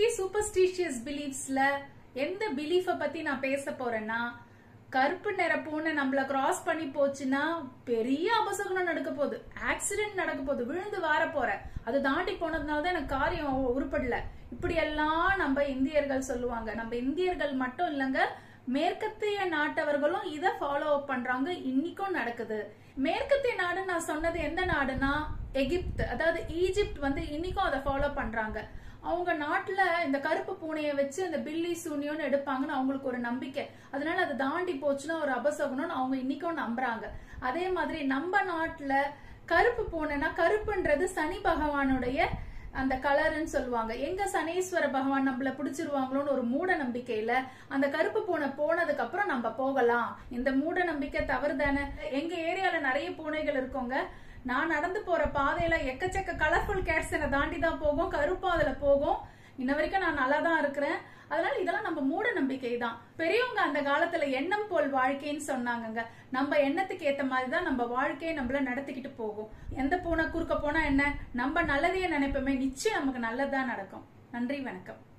இன்னைக்கு சூப்பர்ஸ்டிஷியஸ் பிலீஃப்ஸ்ல எந்த பிலீஃப பத்தி நான் பேச போறேன்னா கருப்பு நிற பூனை நம்மள கிராஸ் பண்ணி போச்சுன்னா பெரிய அபசகுனம் நடக்க போகுது ஆக்சிடென்ட் நடக்க போகுது விழுந்து வார போற அது தாண்டி போனதுனால தான் எனக்கு காரியம் உருப்படல இப்படி எல்லாம் நம்ம இந்தியர்கள் சொல்லுவாங்க நம்ம இந்தியர்கள் மட்டும் இல்லைங்க மேற்கத்திய நாட்டவர்களும் இத ஃபாலோ அப் பண்றாங்க இன்னைக்கும் நடக்குது மேற்கத்திய நாடு நான் சொன்னது எந்த நாடுனா எகிப்து அதாவது ஈஜிப்ட் வந்து இன்னைக்கும் அதை ஃபாலோ பண்றாங்க அவங்க நாட்டுல இந்த கருப்பு பூனையை வச்சு அந்த பில்லி சூனியோன்னு எடுப்பாங்கன்னு அவங்களுக்கு ஒரு நம்பிக்கை அதனால அதை தாண்டி போச்சுன்னா ஒரு அபசகுனம்னு அவங்க இன்னைக்கும் நம்புறாங்க அதே மாதிரி நம்ம நாட்டுல கருப்பு பூனைனா கருப்புன்றது சனி பகவானுடைய அந்த கலர்னு சொல்லுவாங்க எங்க சனீஸ்வர பகவான் நம்மள பிடிச்சிருவாங்களோன்னு ஒரு மூட நம்பிக்கையில அந்த கருப்பு பூனை போனதுக்கு அப்புறம் நம்ம போகலாம் இந்த மூட நம்பிக்கை தவறு தானே எங்க ஏரியால நிறைய பூனைகள் இருக்கோங்க நான் நடந்து போற பாதையில எக்கச்சக்க கலர்ஃபுல் கேட்ஸ் என்னை தாண்டி தான் போகும் கருப்பா அதுல போகும் இன்ன வரைக்கும் நான் நல்லா தான் இருக்கிறேன் அதனால இதெல்லாம் நம்ம மூட நம்பிக்கை தான் பெரியவங்க அந்த காலத்துல எண்ணம் போல் வாழ்க்கைன்னு சொன்னாங்கங்க நம்ம எண்ணத்துக்கு ஏத்த மாதிரி தான் நம்ம வாழ்க்கையை நம்மள நடத்திக்கிட்டு போகும் எந்த பூனை குறுக்க போனா என்ன நம்ம நல்லதையே நினைப்போமே நிச்சயம் நமக்கு நல்லதுதான் நடக்கும் நன்றி வணக்கம்